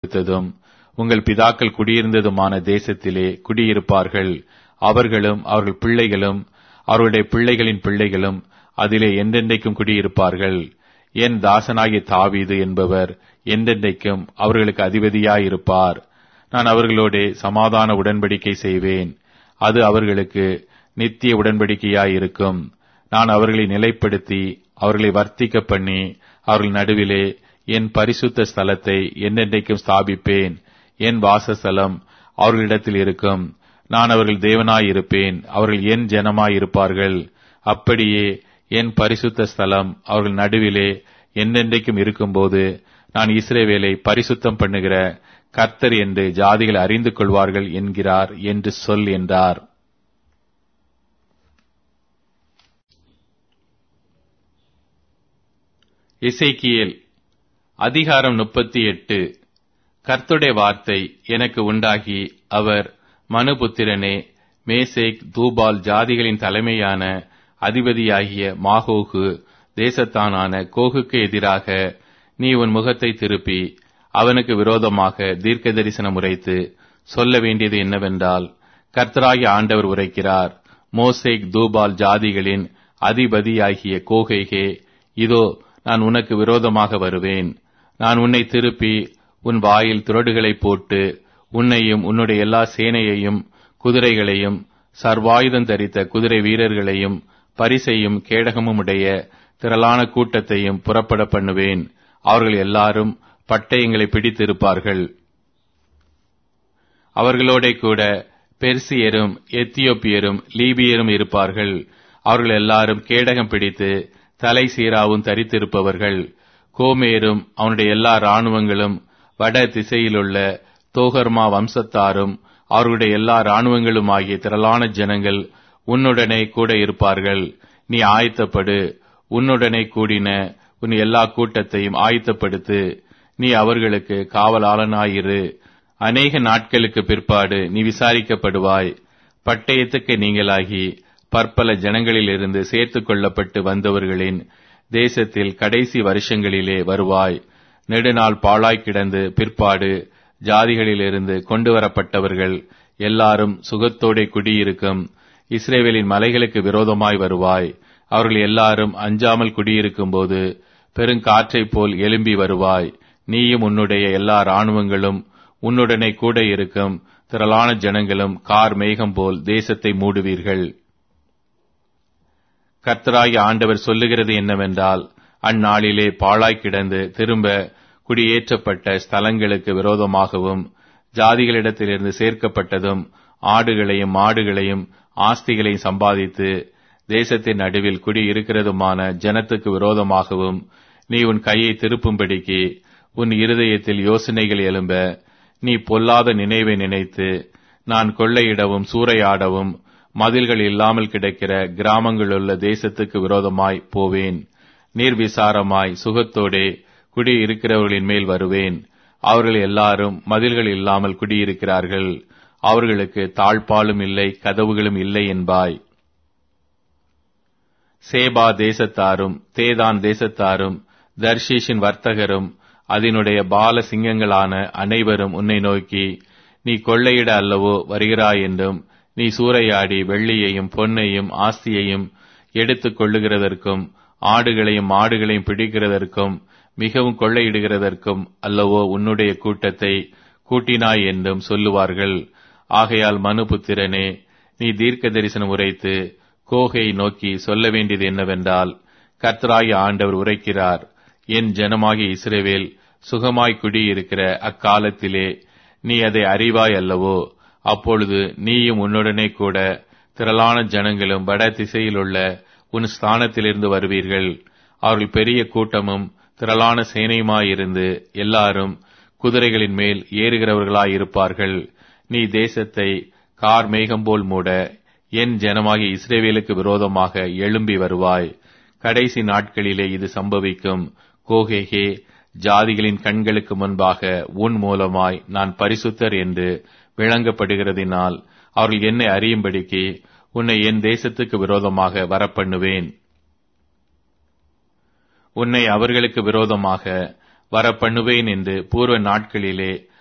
கொடுத்ததும் உங்கள் பிதாக்கள் குடியிருந்ததுமான தேசத்திலே குடியிருப்பார்கள் அவர்களும் அவர்கள் பிள்ளைகளும் அவர்களுடைய பிள்ளைகளின் பிள்ளைகளும் அதிலே என்றென்றைக்கும் குடியிருப்பார்கள் என் தாசனாகிய தாவீது என்பவர் என்றென்றைக்கும் அவர்களுக்கு அதிபதியாயிருப்பார் நான் அவர்களோடே சமாதான உடன்படிக்கை செய்வேன் அது அவர்களுக்கு நித்திய உடன்படிக்கையாயிருக்கும் நான் அவர்களை நிலைப்படுத்தி அவர்களை வர்த்திக்க பண்ணி அவர்கள் நடுவிலே என் பரிசுத்த ஸ்தலத்தை என்னென்றைக்கும் ஸ்தாபிப்பேன் என் வாசஸ்தலம் அவர்களிடத்தில் இருக்கும் நான் அவர்கள் தேவனாயிருப்பேன் அவர்கள் என் ஜனமாயிருப்பார்கள் அப்படியே என் பரிசுத்த ஸ்தலம் அவர்கள் நடுவிலே என்னென்றைக்கும் இருக்கும்போது நான் இஸ்ரேவேலை பரிசுத்தம் பண்ணுகிற கர்த்தர் என்று ஜாதிகள் அறிந்து கொள்வார்கள் என்கிறார் என்று சொல் என்றார் இசைக்கியல் அதிகாரம் முப்பத்தி எட்டு கர்த்துடைய வார்த்தை எனக்கு உண்டாகி அவர் மனுபுத்திரனே மேசேக் தூபால் ஜாதிகளின் தலைமையான அதிபதியாகிய மாகோகு தேசத்தானான கோகுக்கு எதிராக நீ உன் முகத்தை திருப்பி அவனுக்கு விரோதமாக தீர்க்க தரிசனம் உரைத்து சொல்ல வேண்டியது என்னவென்றால் கர்த்தராகிய ஆண்டவர் உரைக்கிறார் மோசேக் தூபால் ஜாதிகளின் அதிபதியாகிய கோகைகே இதோ நான் உனக்கு விரோதமாக வருவேன் நான் உன்னை திருப்பி உன் வாயில் துரடுகளை போட்டு உன்னையும் உன்னுடைய எல்லா சேனையையும் குதிரைகளையும் சர்வாயுதம் தரித்த குதிரை வீரர்களையும் பரிசையும் கேடகமும் உடைய திரளான கூட்டத்தையும் புறப்பட பண்ணுவேன் அவர்கள் எல்லாரும் பட்டயங்களை பிடித்திருப்பார்கள் அவர்களோட கூட பெர்சியரும் எத்தியோப்பியரும் லீபியரும் இருப்பார்கள் அவர்கள் எல்லாரும் கேடகம் பிடித்து தலை சீராவும் தரித்திருப்பவர்கள் கோமேரும் அவனுடைய எல்லா இராணுவங்களும் வட திசையிலுள்ள தோகர்மா வம்சத்தாரும் அவர்களுடைய எல்லா இராணுவங்களும் ஆகிய திரளான ஜனங்கள் உன்னுடனே கூட இருப்பார்கள் நீ ஆயத்தப்படு உன்னுடனே கூடின உன் எல்லா கூட்டத்தையும் ஆயத்தப்படுத்து நீ அவர்களுக்கு காவலாளனாயிரு அநேக நாட்களுக்கு பிற்பாடு நீ விசாரிக்கப்படுவாய் பட்டயத்துக்கு நீங்களாகி பற்பல ஜனங்களிலிருந்து சேர்த்துக் கொள்ளப்பட்டு வந்தவர்களின் தேசத்தில் கடைசி வருஷங்களிலே வருவாய் நெடுநாள் பாழாய் கிடந்து பிற்பாடு ஜாதிகளிலிருந்து கொண்டு வரப்பட்டவர்கள் எல்லாரும் சுகத்தோടെ குடியிருக்கும் இஸ்ரேவேலின் மலைகளுக்கு விரோதமாய் வருவாய் அவர்கள் எல்லாரும் அஞ்சாமல் குடியிருக்கும் போது பெருங்காற்றைப் போல் எழும்பி வருவாய் நீயும் உன்னுடைய எல்லா இராணுவங்களும் உன்னுடனே கூட இருக்கும் திரளான ஜனங்களும் கார் மேகம் போல் தேசத்தை மூடுவீர்கள் கர்த்தராகி ஆண்டவர் சொல்லுகிறது என்னவென்றால் அந்நாளிலே பாழாய் கிடந்து திரும்ப குடியேற்றப்பட்ட ஸ்தலங்களுக்கு விரோதமாகவும் ஜாதிகளிடத்திலிருந்து சேர்க்கப்பட்டதும் ஆடுகளையும் மாடுகளையும் ஆஸ்திகளையும் சம்பாதித்து தேசத்தின் நடுவில் குடி இருக்கிறதுமான ஜனத்துக்கு விரோதமாகவும் நீ உன் கையை திருப்பும்படிக்கு உன் இருதயத்தில் யோசனைகள் எழும்ப நீ பொல்லாத நினைவை நினைத்து நான் கொள்ளையிடவும் சூறையாடவும் மதில்கள் இல்லாமல் கிடக்கிற கிராமங்களுள்ள தேசத்துக்கு விரோதமாய் போவேன் நீர்விசாரமாய் சுகத்தோடே குடி இருக்கிறவர்களின் மேல் வருவேன் அவர்கள் எல்லாரும் மதில்கள் இல்லாமல் குடியிருக்கிறார்கள் அவர்களுக்கு தாழ்பாலும் இல்லை கதவுகளும் இல்லை என்பாய் சேபா தேசத்தாரும் தேதான் தேசத்தாரும் தர்ஷீஷின் வர்த்தகரும் அதனுடைய பால சிங்கங்களான அனைவரும் உன்னை நோக்கி நீ கொள்ளையிட அல்லவோ வருகிறாய் என்றும் நீ சூறையாடி வெள்ளியையும் பொன்னையும் ஆஸ்தியையும் எடுத்துக் கொள்ளுகிறதற்கும் ஆடுகளையும் மாடுகளையும் பிடிக்கிறதற்கும் மிகவும் கொள்ளையிடுகிறதற்கும் அல்லவோ உன்னுடைய கூட்டத்தை கூட்டினாய் என்றும் சொல்லுவார்கள் ஆகையால் மனுபுத்திரனே நீ தீர்க்க தரிசனம் உரைத்து கோகை நோக்கி சொல்ல வேண்டியது என்னவென்றால் கர்த்தராகிய ஆண்டவர் உரைக்கிறார் என் ஜனமாகிய இஸ்ரேவேல் சுகமாய் குடியிருக்கிற அக்காலத்திலே நீ அதை அறிவாய் அல்லவோ அப்பொழுது நீயும் உன்னுடனே கூட திரளான ஜனங்களும் வட திசையிலுள்ள உன் ஸ்தானத்திலிருந்து வருவீர்கள் அவர்கள் பெரிய கூட்டமும் திரளான சேனையுமாயிருந்து எல்லாரும் குதிரைகளின் மேல் ஏறுகிறவர்களாயிருப்பார்கள் நீ தேசத்தை கார் மேகம் போல் மூட என் ஜனமாகிய இஸ்ரேவேலுக்கு விரோதமாக எழும்பி வருவாய் கடைசி நாட்களிலே இது சம்பவிக்கும் கோகேகே ஜாதிகளின் கண்களுக்கு முன்பாக உன் மூலமாய் நான் பரிசுத்தர் என்று விளங்கப்படுகிறதினால் அவர்கள் என்னை அறியும்படிக்கு உன்னை என் தேசத்துக்கு விரோதமாக வரப்பண்ணுவேன் உன்னை அவர்களுக்கு விரோதமாக வரப்பண்ணுவேன் என்று பூர்வ நாட்களிலே